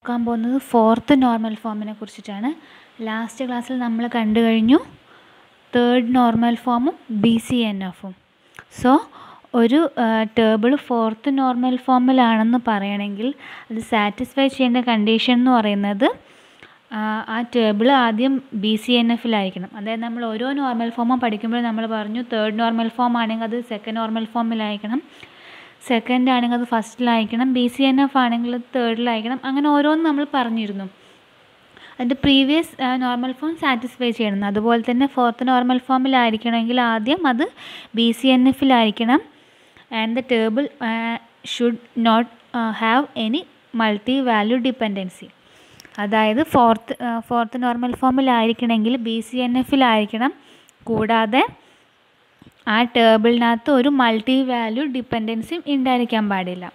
നോക്കാൻ പോകുന്നത് fourth normal ഫോമിനെ കുറിച്ചിട്ടാണ് ലാസ്റ്റ് ക്ലാസ്സിൽ നമ്മൾ കണ്ടു കഴിഞ്ഞു തേർഡ് നോർമൽ ഫോമും ബി സി എൻ എഫും സോ ഒരു ടേബിൾ ഫോർത്ത് നോർമൽ ഫോമിലാണെന്ന് പറയണമെങ്കിൽ അത് സാറ്റിസ്ഫൈ ചെയ്യേണ്ട കണ്ടീഷൻ എന്ന് പറയുന്നത് ആ ടേബിൾ ആദ്യം ബി സി എൻ എഫിലായിരിക്കണം അതായത് നമ്മൾ ഓരോ നോർമൽ ഫോമും പഠിക്കുമ്പോൾ നമ്മൾ പറഞ്ഞു തേർഡ് നോർമൽ ഫോം ആണെങ്കിൽ അത് സെക്കൻഡ് നോർമൽ ഫോമിലായിരിക്കണം സെക്കൻഡ് ആണെങ്കിൽ അത് ഫസ്റ്റിലായിരിക്കണം ബി സി എൻ എഫ് ആണെങ്കിൽ അത് തേർഡിലായിരിക്കണം അങ്ങനെ ഓരോന്നും നമ്മൾ പറഞ്ഞിരുന്നു അതിൻ്റെ പ്രീവിയസ് നോർമൽ ഫോം സാറ്റിസ്ഫൈ ചെയ്യണം അതുപോലെ തന്നെ ഫോർത്ത് നോർമൽ ഫോമിലായിരിക്കണമെങ്കിൽ ആദ്യം അത് ബി സി എൻ എഫിലായിരിക്കണം and the table should not have any multi value dependency അതായത് ഫോർത്ത് ഫോർത്ത് നോർമൽ ഫോമിലായിരിക്കണമെങ്കിൽ ബി സി എൻ എഫിലായിരിക്കണം കൂടാതെ ആ ടേബിളിനകത്ത് ഒരു മൾട്ടി വാല്യൂ ഡിപ്പെൻഡൻസിയും ഉണ്ടായിരിക്കാൻ പാടില്ല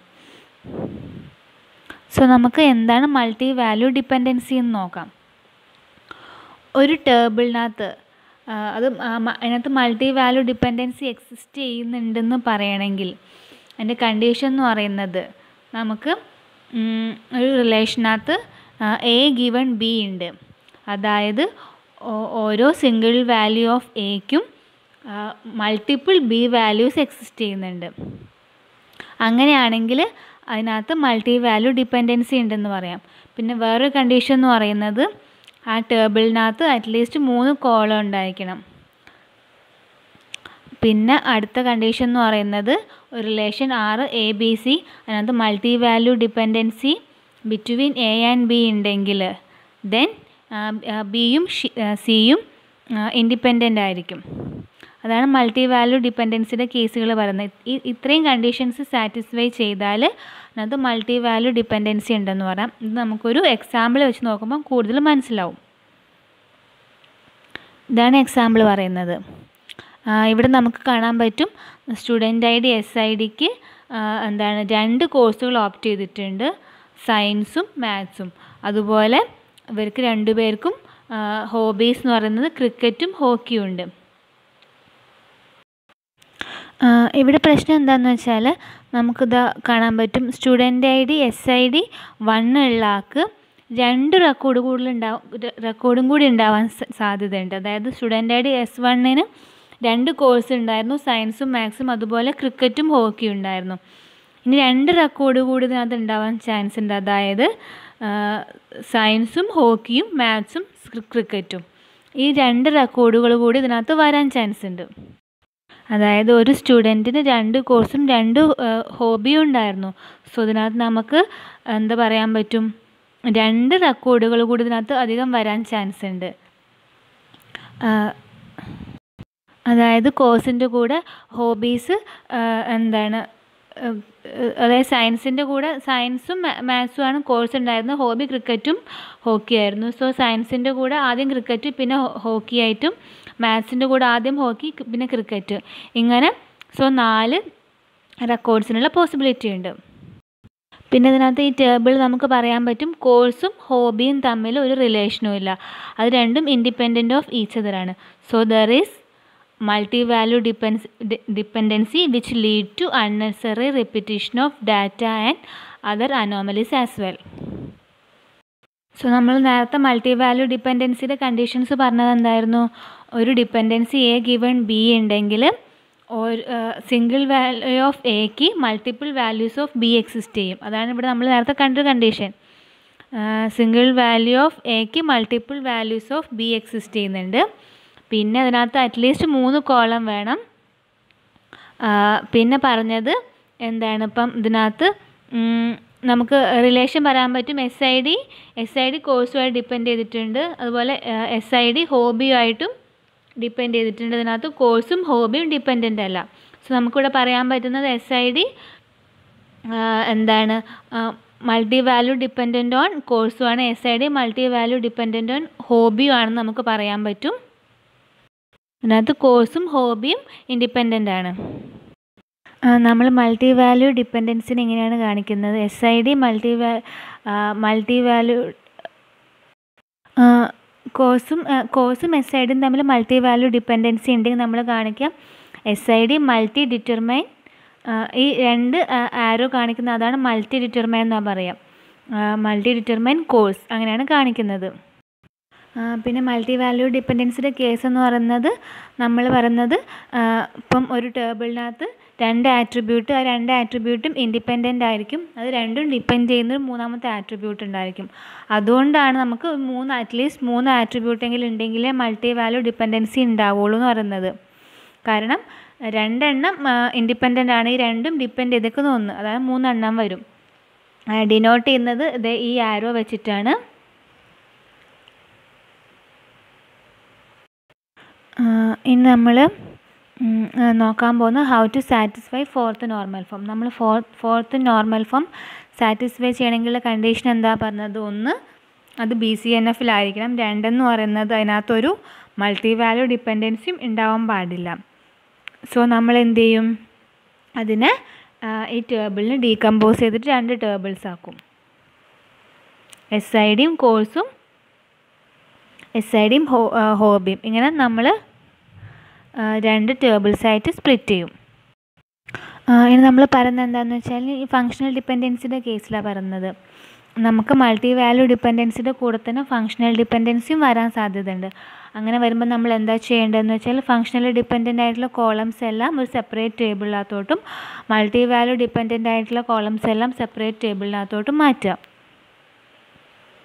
സോ നമുക്ക് എന്താണ് മൾട്ടി വാല്യൂ ഡിപ്പെൻഡൻസി എന്ന് നോക്കാം ഒരു ടേബിളിനകത്ത് അത് അതിനകത്ത് മൾട്ടി വാല്യൂ ഡിപ്പെൻഡൻസി എക്സിസ്റ്റ് ചെയ്യുന്നുണ്ടെന്ന് പറയണമെങ്കിൽ അതിൻ്റെ കണ്ടീഷൻ എന്ന് പറയുന്നത് നമുക്ക് ഒരു റിലേഷനകത്ത് എ ഗിവൺ ബി ഉണ്ട് അതായത് ഓരോ സിംഗിൾ വാല്യൂ ഓഫ് എക്കും മൾട്ടിപ്പിൾ ബി വാല്യൂസ് എക്സിസ്റ്റ് ചെയ്യുന്നുണ്ട് അങ്ങനെയാണെങ്കിൽ അതിനകത്ത് മൾട്ടി വാല്യൂ ഡിപ്പെൻഡൻസി ഉണ്ടെന്ന് പറയാം പിന്നെ വേറൊരു കണ്ടീഷൻ എന്ന് പറയുന്നത് ആ ടേബിളിനകത്ത് അറ്റ്ലീസ്റ്റ് മൂന്ന് കോളം ഉണ്ടായിരിക്കണം പിന്നെ അടുത്ത കണ്ടീഷൻ എന്ന് പറയുന്നത് ഒരു relation R A B C അതിനകത്ത് multi value dependency between A and B ഉണ്ടെങ്കിൽ ദെൻ ബിയും സിയും ഇൻഡിപെൻഡൻ്റ് ആയിരിക്കും അതാണ് മൾട്ടി വാല്യൂ ഡിപ്പെൻഡൻസിയുടെ കേസുകൾ പറയുന്നത് ഈ ഇത്രയും കണ്ടീഷൻസ് സാറ്റിസ്ഫൈ ചെയ്താൽ അതിനകത്ത് മൾട്ടി വാല്യൂ ഡിപ്പെൻഡൻസി ഉണ്ടെന്ന് പറയാം ഇത് നമുക്കൊരു എക്സാമ്പിൾ വെച്ച് നോക്കുമ്പോൾ കൂടുതൽ മനസ്സിലാവും ഇതാണ് എക്സാമ്പിൾ പറയുന്നത് ഇവിടെ നമുക്ക് കാണാൻ പറ്റും student I D S I ഡിക്ക് എന്താണ് രണ്ട് കോഴ്സുകൾ ഓപ്റ്റ് ചെയ്തിട്ടുണ്ട് സയൻസും മാത്സും അതുപോലെ ഇവർക്ക് രണ്ടുപേർക്കും ഹോബീസ് എന്ന് പറയുന്നത് ക്രിക്കറ്റും ഹോക്കിയും ഉണ്ട് ഇവിടെ പ്രശ്നം എന്താണെന്ന് വെച്ചാൽ നമുക്കിത് കാണാൻ പറ്റും student I D S I D one ഉള്ള ആൾക്ക് രണ്ട് റെക്കോർഡ് കൂടുതൽ ഉണ്ടാവും റെക്കോർഡും കൂടി ഉണ്ടാവാൻ സാധ്യതയുണ്ട് അതായത് സ്റ്റുഡൻ്റ് ഐ ഡി എസ് വണ്ണിന് രണ്ട് കോഴ്സ് ഉണ്ടായിരുന്നു സയൻസും മാത്സും അതുപോലെ ക്രിക്കറ്റും ഹോക്കിയും ഉണ്ടായിരുന്നു ഇനി രണ്ട് റെക്കോർഡ് കൂടി ഇതിനകത്ത് ഉണ്ടാവാൻ ചാൻസ് ഉണ്ട് അതായത് സയൻസും ഹോക്കിയും മാത്സും ക്രിക്കറ്റും ഈ രണ്ട് റെക്കോർഡുകൾ കൂടി ഇതിനകത്ത് വരാൻ ചാൻസ് ഉണ്ട് അതായത് ഒരു സ്റ്റുഡൻറ്റിന് രണ്ട് കോഴ്സും രണ്ട് ഹോബിയും ഉണ്ടായിരുന്നു സോ ഇതിനകത്ത് നമുക്ക് എന്താ പറയാൻ പറ്റും രണ്ട് റെക്കോർഡുകൾ കൂടി ഇതിനകത്ത് അധികം വരാൻ ചാൻസ് ഉണ്ട് അതായത് കോഴ്സിൻ്റെ കൂടെ ഹോബീസ് എന്താണ് അതായത് സയൻസിൻ്റെ കൂടെ സയൻസും മാത്സും ആണ് കോഴ്സ് ഉണ്ടായിരുന്നത് ഹോബി ക്രിക്കറ്റും ഹോക്കി ആയിരുന്നു സോ സയൻസിൻ്റെ കൂടെ ആദ്യം ക്രിക്കറ്റ് പിന്നെ ഹോക്കി ആയിട്ടും മാത്സിൻ്റെ കൂടെ ആദ്യം ഹോക്കി പിന്നെ ക്രിക്കറ്റ് ഇങ്ങനെ സോ നാല് റെക്കോർഡ്സിനുള്ള പോസിബിലിറ്റി ഉണ്ട് പിന്നെ ഇതിനകത്ത് ഈ ടേബിൾ നമുക്ക് പറയാൻ പറ്റും കോഴ്സും ഹോബിയും തമ്മിൽ ഒരു റിലേഷനും ഇല്ല അത് രണ്ടും ഇൻഡിപെൻഡൻറ്റ് ഓഫ് ഈച്ച് അതറാണ് so there is multi value depends dependency which lead to unnecessary repetition of data and other anomalies as well so നമ്മൾ നേരത്തെ മൾട്ടി വാല്യൂ ഡിപ്പെൻഡൻസിയുടെ കണ്ടീഷൻസ് പറഞ്ഞത് എന്തായിരുന്നു ഒരു ഡിപ്പെൻഡൻസി എ ഗിവൺ ബി ഉണ്ടെങ്കിൽ ഒരു single value of A multiple values of B exist ചെയ്യും അതാണ് ഇവിടെ നമ്മൾ നേരത്തെ കണ്ടൊരു condition single value of A multiple values of B exist ചെയ്യുന്നുണ്ട് പിന്നെ അതിനകത്ത് അറ്റ്ലീസ്റ്റ് മൂന്ന് കോളം വേണം പിന്നെ പറഞ്ഞത് എന്താണ് ഇപ്പം ഇതിനകത്ത് നമുക്ക് റിലേഷൻ പറയാൻ പറ്റും S I D S I D കോഴ്സുമായിട്ട് ഡിപ്പെൻഡ് ചെയ്തിട്ടുണ്ട് അതുപോലെ എസ് ഐ ഡി ഹോബിയുമായിട്ടും ഡിപ്പെൻഡ് ചെയ്തിട്ടുണ്ട് ഇതിനകത്ത് കോഴ്സും ഹോബിയും ഡിപ്പെൻഡൻ്റ് അല്ല സോ നമുക്കിവിടെ പറയാൻ പറ്റുന്നത് എസ് ഐ ഡി എന്താണ് മൾട്ടി വാല്യൂ ഡിപ്പെൻഡൻ്റ് ഓൺ കോഴ്സുമാണ് S I D multi value dependent on ഹോബിയും ആണെന്ന് നമുക്ക് പറയാൻ പറ്റും ഇതിനകത്ത് കോഴ്സും ഹോബിയും ഇൻഡിപെൻഡൻ്റ് ആണ് നമ്മൾ മൾട്ടി വാല്യൂ ഡിപ്പെൻഡൻസിന് എങ്ങനെയാണ് കാണിക്കുന്നത് S I D multi value multi value കോഴ്സും കോഴ്സും എസ് ഐ ഡിയും തമ്മിൽ മൾട്ടി വാല്യൂ ഡിപ്പെൻഡൻസി ഉണ്ടെങ്കിൽ നമ്മൾ കാണിക്കാം S I D multi determine ഈ രണ്ട് ആരോ കാണിക്കുന്ന അതാണ് മൾട്ടി ഡിറ്റർമൈൻ എന്നാണ് പറയാം മൾട്ടി ഡിറ്റർമൈൻ കോഴ്സ് അങ്ങനെയാണ് കാണിക്കുന്നത് ആ, പിന്നെ മൾട്ടി വാല്യൂ ഡിപ്പെൻഡൻസിയുടെ കേസ് എന്ന് പറയുന്നത് നമ്മൾ പറയുന്നത് ആ, ഇപ്പം ഒരു ടേബിളിനകത്ത് രണ്ട് ആട്രിബ്യൂട്ട് ആ രണ്ട് ആട്രിബ്യൂട്ടും ഇൻഡിപെൻഡൻ്റ് ആയിരിക്കും അത് രണ്ടും ഡിപ്പെൻഡ് ചെയ്യുന്ന ഒരു മൂന്നാമത്തെ ആട്രിബ്യൂട്ട് ഉണ്ടായിരിക്കും അതുകൊണ്ടാണ് നമുക്ക് മൂന്ന് അറ്റ്ലീസ്റ്റ് മൂന്ന് ആട്രിബ്യൂട്ടെങ്കിലും ഉണ്ടെങ്കിലേ മൾട്ടി വാല്യൂ ഡിപ്പെൻഡൻസി ഉണ്ടാവുള്ളൂ എന്ന് പറയുന്നത് കാരണം രണ്ടെണ്ണം ഇൻഡിപെൻഡൻ്റ് ആണ് ഈ രണ്ടും ഡിപ്പെൻഡ് ചെയ്തേക്കുന്ന ഒന്ന് അതായത് മൂന്നെണ്ണം വരും ഡിനോട്ട് ചെയ്യുന്നത് ദേ ഈ ആരോ വെച്ചിട്ടാണ് ആഹ് ഇനി നമ്മൾ നോക്കാൻ പോകുന്ന how to satisfy fourth normal form നമ്മൾ four fourth normal form satisfy ചെയ്യണമെങ്കിലുള്ള കണ്ടീഷൻ എന്താ പറഞ്ഞത് ഒന്ന് അത് ബി സി എൻ എഫിലായിരിക്കണം രണ്ടെന്ന് പറയുന്നത് അതിനകത്തൊരു മൾട്ടി വാല്യൂ ഡിപ്പെൻഡൻസിയും ഉണ്ടാവാൻ പാടില്ല സോ നമ്മൾ എന്ത് ചെയ്യും അതിനെ ആഹ് ഈ ടേബിളിന് ഡീകമ്പോസ് ചെയ്തിട്ട് രണ്ട് ടേബിൾസ് ആക്കും എസ് ഐ ഡിയും കോഴ്സും എസ് ഐ ഡിയും ഹോ ഹോബിയും ഇങ്ങനെ നമ്മൾ രണ്ട് ടേബിൾസ് ആയിട്ട് സ്പ്ലിറ്റ് ചെയ്യും ആ, ഇനി നമ്മൾ പറയുന്നത് എന്താണെന്ന് വെച്ചാൽ ഈ ഫങ്ഷണൽ ഡിപ്പെൻഡൻസിയുടെ കേസിലാണ് പറയുന്നത് നമുക്ക് മൾട്ടി വാല്യൂ ഡിപ്പെൻഡൻസിയുടെ കൂടെ തന്നെ ഫങ്ഷണൽ ഡിപ്പെൻഡൻസിയും വരാൻ സാധ്യതയുണ്ട് അങ്ങനെ വരുമ്പോൾ നമ്മൾ എന്താ ചെയ്യേണ്ടതെന്ന് വെച്ചാൽ ഫങ്ഷണൽ ഡിപ്പെൻഡൻ്റ് ആയിട്ടുള്ള കോളംസ് എല്ലാം ഒരു സെപ്പറേറ്റ് ടേബിളിനകത്തോട്ടും മൾട്ടി വാല്യൂ ഡിപ്പെൻഡൻ്റ് ആയിട്ടുള്ള കോളംസ് എല്ലാം സെപ്പറേറ്റ് ടേബിളിനകത്തോട്ടും മാറ്റുക